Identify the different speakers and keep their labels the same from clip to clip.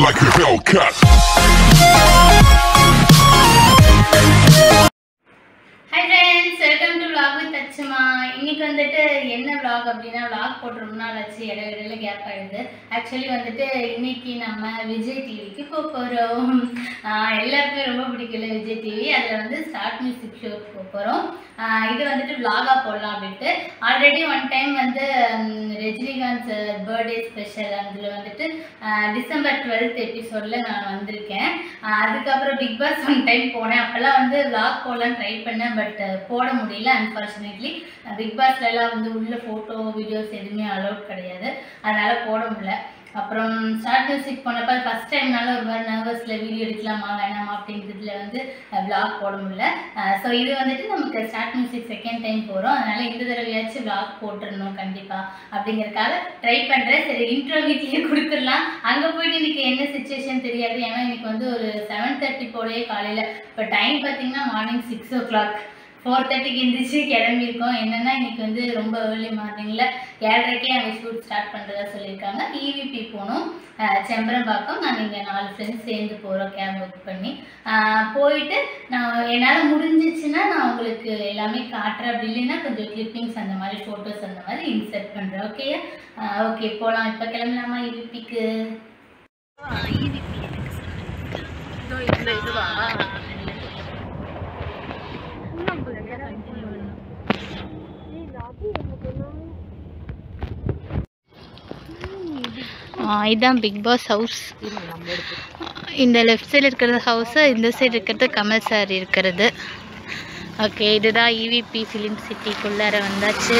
Speaker 1: like a Hellcat.
Speaker 2: Hi friends welcome to vlog with Achuma இன்னைக்கு வந்துட்டு என்ன vlog அப்படின்னா vlog போட்டு ரொம்ப நாள் ஆச்சு இடையில இடையில கேப் ஆயிடுது ஆக்சுவலி வந்துட்டு இன்னைக்கு நம்ம விஜய் டிவிக்கு போக போகிறோம் எல்லாருக்குமே ரொம்ப பிடிக்கல விஜய் டிவி அதில் வந்து ஸ்டார்ட் மியூசிக் ஷோ போக போகிறோம் இது வந்துட்டு vlog-ஆ போடலாம் அப்படின்ட்டு ஆல்ரெடி ஒன் டைம் வந்து ம், ரஜினிகாந்த் பர்த்டே ஸ்பெஷல் அதில் வந்துட்டு ஆஹ், டிசம்பர் டுவெல்த் எபிசோடில் நான் வந்திருக்கேன் ஆஹ், அதுக்கப்புறம் பிக் பாஸ் ஒன் டைம் போனேன் அப்போல்லாம் வந்து vlog போடலாம் ட்ரை பண்ணேன் பட் போட முடியல அன்ஃபார்ச்சுனேட்லி பிக் பாஸ்லலாம் வந்து உள்ள ஃபோட்டோ வீடியோஸ் எதுவுமே அலோட் கிடையாது அதனால் போட முடியல அப்புறம் ஸ்டார்ட் மியூசிக் போனப்போ ஃபஸ்ட் டைம்னால ஒரு மாதிரி நர்வஸில் வீடியோ எடுக்கலாமா வேணாமா அப்படின்றதுல வந்து vlog போட முடியல ஸோ இது வந்துட்டு நமக்கு ஸ்டார்ட் மியூசிக் செகண்ட் டைம் போகிறோம் அதனால் இந்த தடவையாச்சும் vlog போட்டுடணும் கண்டிப்பாக அப்படிங்கறதுக்காக ட்ரை பண்ணுறேன் சரி இன்ட்ரோ வீட்லேயே கொடுத்துடலாம் அங்கே போயிட்டு இன்னைக்கு என்ன சுச்சுவேஷன் தெரியாது ஏன்னா இன்னைக்கு வந்து ஒரு செவன் தேர்ட்டி போலயே காலையில் இப்போ டைம் பார்த்தீங்கன்னா morning six o'clock four தேர்ட்டிக்கு எந்திரிச்சு கிளம்பியிருக்கோம் என்னென்னா இன்னைக்கு வந்து ரொம்ப ஏர்லி மார்னிங்கில் ஏழரைக்கே அங்கே ஷூட் ஸ்டார்ட் பண்ணுறதா சொல்லியிருக்காங்க இவிபி போகணும் அஹ் செம்பரம்பாக்கம் நாங்கள் இங்கே நாலு ஃப்ரெண்ட்ஸ் சேர்ந்து போகிறோம் கேப் புக் பண்ணி அஹ் போயிட்டு நான் என்னால் முடிஞ்சிச்சுன்னா நான் உங்களுக்கு எல்லாமே காட்டுறேன் அப்படி இல்லைன்னா கொஞ்சம் கிளிப்பிங்ஸ் அந்த மாதிரி ஃபோட்டோஸ் அந்த மாதிரி இன்சர்ட் பண்ணுறேன் ஓகே ஓகே போகலாம் இப்போ கிளம்பலாமா இவிபிக்கு இதுதான் பிக் பாஸ் ஹவுஸ் இந்த லெஃப்ட் சைடு இருக்கிறது ஹவுஸு இந்த சைடு இருக்கிறது கமல் சார் இருக்கிறது ஓகே இதுதான் இவிபி ஃபிலிம் சிட்டிக்குள்ளார வந்தாச்சு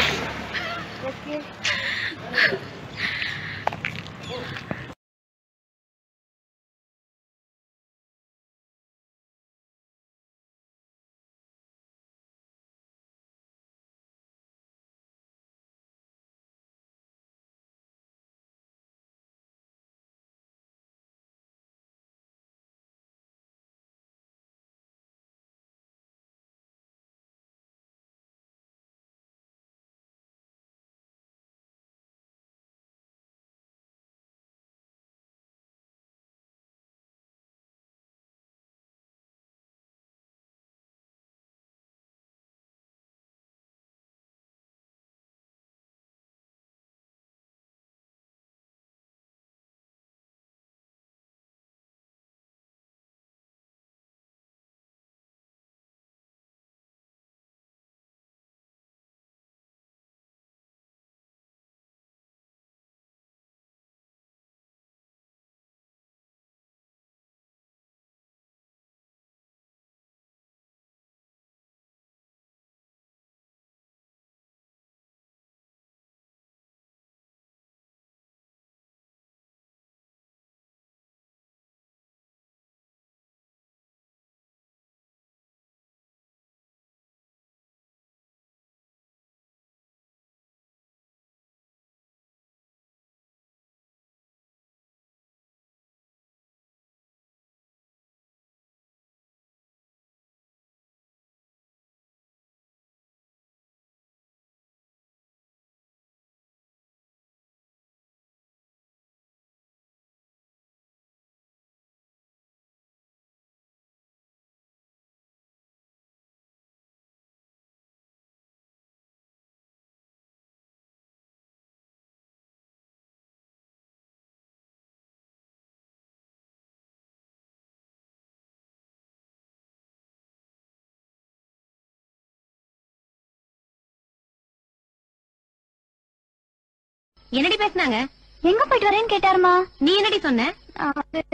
Speaker 3: என்னடி பேசுனாங்க எங்க போயிட்டு வரேன்னு கேட்டாருமா நீ என்னடி சொன்ன
Speaker 2: அது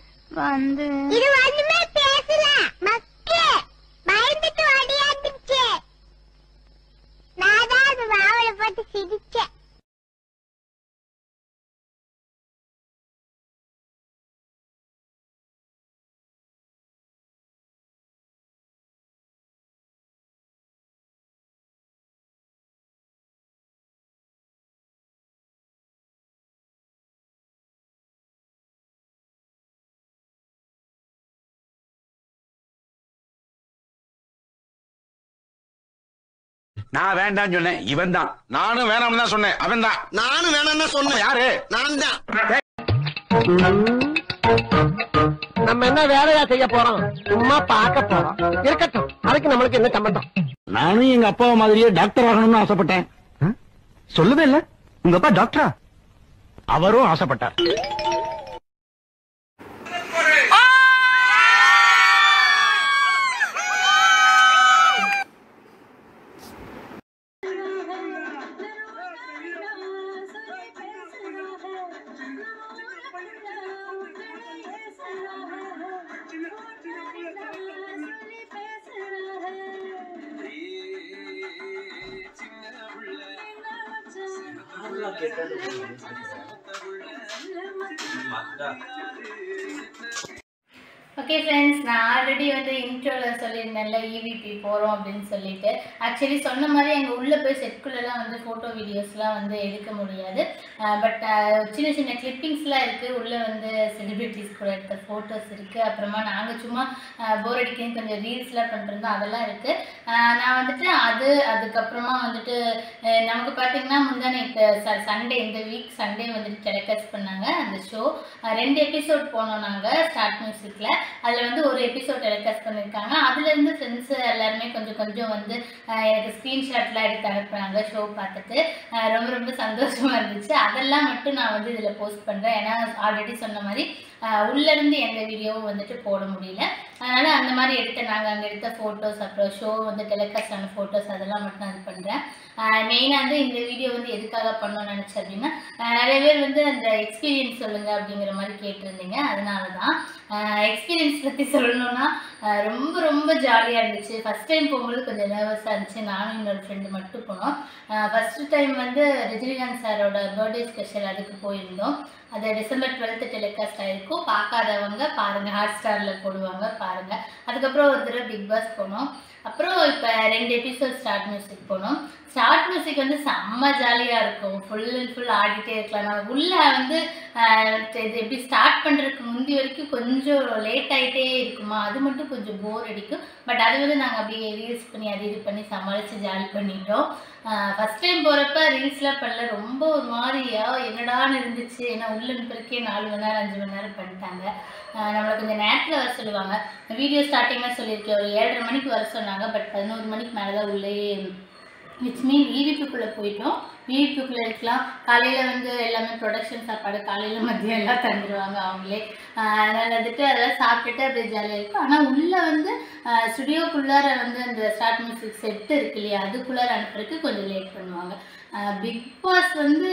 Speaker 2: வந்து
Speaker 3: இது ஒண்ணுமே பேசல மக்கே பயந்துட்டு ஓடியாந்துச்சு நான் தான் அது வாவல போட்டு சிரிச்சேன்
Speaker 4: நான் வேண்டாம்னு சொன்னேன் இவன் தான்
Speaker 5: நானும் வேணாம்னு தான் சொன்னேன் அவன் தான்
Speaker 6: நானும் வேணாம்னு சொன்னேன்
Speaker 5: யாரு
Speaker 6: நான் தான்
Speaker 1: நம்ம என்ன வேலையா செய்ய போறோம் சும்மா பார்க்க போறோம் இருக்கட்டும் அதுக்கு நம்மளுக்கு என்ன சம்பந்தம்
Speaker 5: நானும் எங்க அப்பா மாதிரியே டாக்டர் ஆகணும்னு ஆசைப்பட்டேன் சொல்லவே இல்ல உங்க அப்பா டாக்டரா அவரும் ஆசைப்பட்டார்
Speaker 2: ஓகே ஃப்ரெண்ட்ஸ் நான் ஆல்ரெடி வந்து இன்ட்ரோவில் சொல்லியிருந்தேன்ல இவிபி போகிறோம் அப்படின்னு சொல்லிட்டு ஆக்சுவலி சொன்ன மாதிரி அங்கே உள்ளே போய் செட்குள்ளெல்லாம் வந்து ஃபோட்டோ வீடியோஸ்லாம் வந்து எடுக்க முடியாது பட் சின்ன சின்ன கிளிப்பிங்ஸ்லாம் இருக்குது உள்ளே வந்து செலிப்ரிட்டிஸ் கூட எடுத்த ஃபோட்டோஸ் இருக்குது அப்புறமா நாங்கள் சும்மா போர் அடிக்கணும் கொஞ்சம் ரீல்ஸ்லாம் பண்ணிருந்தோம் அதெல்லாம் இருக்குது நான் வந்துட்டு அது அதுக்கப்புறமா வந்துட்டு அஹ் நமக்கு பார்த்தீங்கன்னா முந்தானே சண்டே இந்த வீக் சண்டே வந்துட்டு டெலிகாஸ்ட் பண்ணாங்க அந்த ஷோ ரெண்டு எபிசோட் போனோம் நாங்கள் ஸ்டார்ட் மியூசிக்கில் அதில் வந்து ஒரு எபிசோட் டெலிகாஸ்ட் பண்ணியிருக்காங்க அதுலேருந்து ஃப்ரெண்ட்ஸு எல்லாருமே கொஞ்சம் கொஞ்சம் வந்து அஹ் எனக்கு ஸ்க்ரீன்ஷாட்லாம் எடுத்து அனுப்புனாங்க ஷோ பார்த்துட்டு அஹ் ரொம்ப ரொம்ப சந்தோஷமாக இருந்துச்சு அதெல்லாம் மட்டும் நான் வந்து இதில் போஸ்ட் பண்ணுறேன் ஏன்னா ஆல்ரெடி சொன்ன மாதிரி அஹ் உள்ளேருந்து எந்த வீடியோவும் வந்துட்டு போட முடியல அதனால் அந்த மாதிரி எடுத்த நாங்கள் அங்கே எடுத்த ஃபோட்டோஸ் அப்புறம் ஷோ வந்து டெலிகாஸ்ட் ஆன ஃபோட்டோஸ் அதெல்லாம் மட்டும் நான் இது பண்ணுறேன் மெயினாக வந்து இந்த வீடியோ வந்து எதுக்காக பண்ணணும்னு நினச்சேன் அப்படின்னா அஹ் நிறைய பேர் வந்து அந்த எக்ஸ்பீரியன்ஸ் சொல்லுங்கள் அப்படிங்கிற மாதிரி கேட்டிருந்தீங்க அதனால தான் எக்ஸ்பீரியன்ஸ் பற்றி சொல்லணும்னா அஹ் ரொம்ப ரொம்ப ஜாலியாக இருந்துச்சு ஃபஸ்ட் டைம் போகும்போது கொஞ்சம் நர்வஸாக இருந்துச்சு நானும் இன்னொரு ஃப்ரெண்டு மட்டும் போனோம் ஃபஸ்ட்டு டைம் வந்து ரஜினிகாந்த் சாரோட பர்த்டே ஸ்பெஷல் அதுக்கு போயிருந்தோம் அது டிசம்பர் டுவெல்த்து டெலிகாஸ்ட் ஆயிருக்கும் பார்க்காதவங்க பாருங்கள் ஹாட் ஸ்டாரில் போடுவாங்க பாருங்கள் அதுக்கப்புறம் ஒரு தடவை பிக் பாஸ் போனோம் அப்புறம் இப்போ ரெண்டு எபிசோட் ஸ்டார்ட் மியூசிக் போனோம் ஸ்டார்ட் மியூசிக் வந்து செம்ம ஜாலியாக இருக்கும் ஃபுல் அண்ட் ஃபுல் ஆடிட்டே இருக்கலாம் நம்ம உள்ளே வந்து ஆஹ் இது எப்படி ஸ்டார்ட் பண்ணுறதுக்கு முந்தி வரைக்கும் கொஞ்சம் லேட் ஆகிட்டே இருக்குமா அது மட்டும் கொஞ்சம் போர் அடிக்கும் பட் அது வந்து நாங்கள் அப்படியே ரீல்ஸ் பண்ணி அது இது பண்ணி சமாளித்து ஜாலி பண்ணிட்டோம் ஃபஸ்ட் டைம் போகிறப்ப ரீல்ஸ்லாம் பண்ணல ரொம்ப ஒரு மாதிரியா என்னடான்னு இருந்துச்சு ஏன்னா உள்ள பிறக்கே நாலு மணி நேரம் அஞ்சு மணி நேரம் பண்ணிட்டாங்க ஆஹ் நம்மளை கொஞ்சம் நேரத்தில் வர சொல்லுவாங்க வீடியோ ஸ்டார்டிங்கில் சொல்லியிருக்கேன் ஒரு ஏழரை மணிக்கு வர சொன்னாங்க பட் பதினோரு மணிக்கு மேலே தான் உள்ளே விச் மீன் ஈவிபிக்குள்ளே போயிட்டோம் ஈவிபிக்குள்ளே இருக்கலாம் காலையில் வந்து எல்லாமே ப்ரொடக்ஷன் சாப்பாடு காலையில் மதியம் எல்லாம் தந்துடுவாங்க அவங்களே ஆஹ் அதனால வந்துட்டு அதெல்லாம் சாப்பிட்டுட்டு அப்படியே ஜாலியாக இருக்கும் ஆனால் உள்ளே வந்து ஸ்டுடியோக்குள்ளார வந்து அந்த ஸ்டார்ட் மியூசிக் செட்டு இருக்கு இல்லையா அதுக்குள்ளார அனுப்புறதுக்கு கொஞ்சம் லேட் பண்ணுவாங்க பிக் பாஸ் வந்து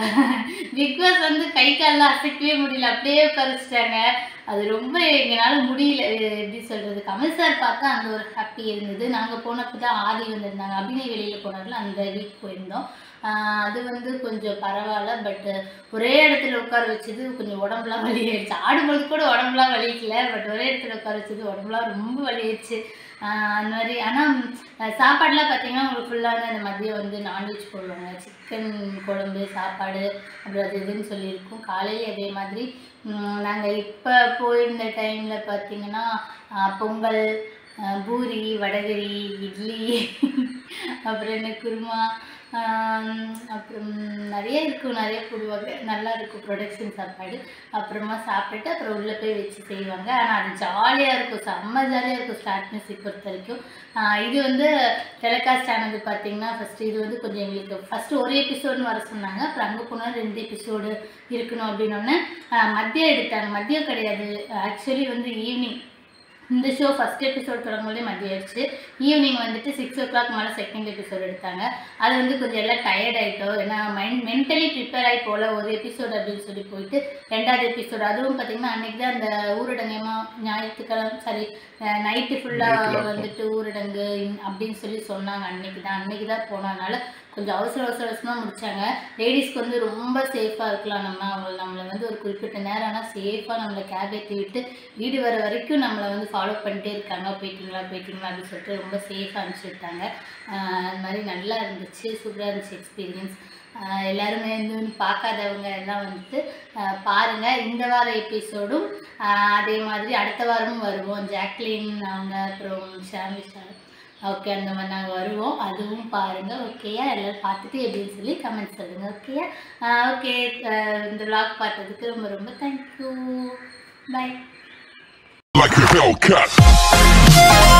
Speaker 2: பிக் பாஸ் வந்து கை காலெலாம் அசைக்கவே முடியல அப்படியே உட்காரிச்சிட்டாங்க அது ரொம்ப எங்களால் முடியல அஹ் எப்படி சொல்கிறது கமல் சார் பார்த்தா அந்த ஒரு ஹாப்பி இருந்தது நாங்கள் போனப்போ தான் ஆதி வந்திருந்தாங்க அபிநய் வெளியில் போனார்ல அந்த வீக் போயிருந்தோம் ஆஹ் அது வந்து கொஞ்சம் பரவாயில்ல பட் ஒரே இடத்துல உட்கார வச்சது கொஞ்சம் உடம்புலாம் வலி ஆயிடுச்சு ஆடும்போது கூட உடம்புலாம் வலிக்கல பட் ஒரே இடத்துல உட்கார வச்சது உடம்புலாம் ரொம்ப வலி ஆயிடுச்சு ஆஹ் அந்த மாதிரி ஆனால் சாப்பாடுலாம் பார்த்தீங்கன்னா உங்களுக்கு ஃபுல்லாக வந்து அந்த மதியம் வந்து நான்வெஜ் போடுவாங்க சிக்கன் குழம்பு சாப்பாடு அப்புறம் அது இதுன்னு சொல்லியிருக்கோம் காலையில அதே மாதிரி நாங்கள் இப்போ போயிருந்த டைமில் பார்த்தீங்கன்னா ஆஹ் பொங்கல் ஆஹ் பூரி வடகரி இட்லி அப்புறம் என்ன குருமா ஆம், அப்புறம் நிறைய இருக்கும் நிறைய போடுவாங்க நல்லா இருக்கும் ப்ரொடக்ஷன் சாப்பாடு அப்புறமா சாப்பிட்டுட்டு அப்புறம் உள்ளே போய் வச்சு செய்வாங்க ஆனால் அது ஜாலியாக இருக்கும் செம்ம ஜாலியாக இருக்கும் ஸ்டார்ட் மியூசிக் பொறுத்த வரைக்கும் ஆஹ் இது வந்து டெலிகாஸ்ட் ஆனது பார்த்தீங்கன்னா ஃபஸ்ட்டு இது வந்து கொஞ்சம் எங்களுக்கு ஃபஸ்ட்டு ஒரு எபிசோடுன்னு வர சொன்னாங்க அப்புறம் அங்கே போனால் ரெண்டு எபிசோடு இருக்கணும் அப்படின்னோடனே மதியம் எடுத்தாங்க மதியம் கிடையாது ஆக்சுவலி வந்து ஈவினிங் இந்த ஷோ ஃபஸ்ட் எபிசோட் தொடங்கும்போதே மதியம் ஆயிடுச்சு ஈவினிங் வந்துட்டு சிக்ஸ் ஓ கிளாக் மேலே செகண்ட் எபிசோட் எடுத்தாங்க அது வந்து கொஞ்சம் எல்லாம் டயர்ட் ஆகிட்டோம் ஏன்னா மைண்ட் மென்டலி ப்ரிப்பேர் ஆகி போகல ஒரு எபிசோட் அப்படின்னு சொல்லி போயிட்டு ரெண்டாவது எபிசோட் அதுவும் பார்த்தீங்கன்னா அன்றைக்கி தான் அந்த ஊரடங்கமா ஞாயிற்றுக்கிழமை சாரி நைட்டு ஃபுல்லாக வந்துட்டு ஊரடங்கு இன்- அப்படின்னு சொல்லி சொன்னாங்க அன்னைக்கு தான் அன்னைக்கு தான் போனதுனால கொஞ்சம் அவசர அவசர அவசரமாக முடிச்சாங்க லேடிஸ்க்கு வந்து ரொம்ப சேஃபாக இருக்கலாம் நம்ம அவங்க நம்மளை வந்து ஒரு குறிப்பிட்ட நேரம் ஆனால் சேஃபாக நம்மளை கேப் ஏற்றி விட்டு வீடு வர வரைக்கும் நம்மளை வந்து ஃபாலோ பண்ணிட்டே இருக்காங்க போயிட்டீங்களா போயிட்டீங்களா அப்படின்னு சொல்லிட்டு ரொம்ப சேஃபாக அனுப்பிச்சி விட்டாங்க ஆஹ் அது மாதிரி நல்லா இருந்துச்சு சூப்பராக இருந்துச்சு எக்ஸ்பீரியன்ஸ் எல்லாருமே வந்து பார்க்காதவங்க எல்லாம் வந்துட்டு ஆஹ் பாருங்க இந்த வார எபிசோடும் அதே மாதிரி அடுத்த வாரமும் வருவோம் ஜாக்லின் அவங்க அப்புறம் ஷாமி சார் ஓகே அந்த மாதிரி நாங்கள் வருவோம் அதுவும் பாருங்கள் ஓகேயா எல்லோரும் பார்த்துட்டு எப்படின்னு சொல்லி கமெண்ட் சொல்லுங்கள் ஓகேயா ஓகே இந்த vlog பார்த்ததுக்கு ரொம்ப ரொம்ப thank you bye
Speaker 6: like a Hellcat.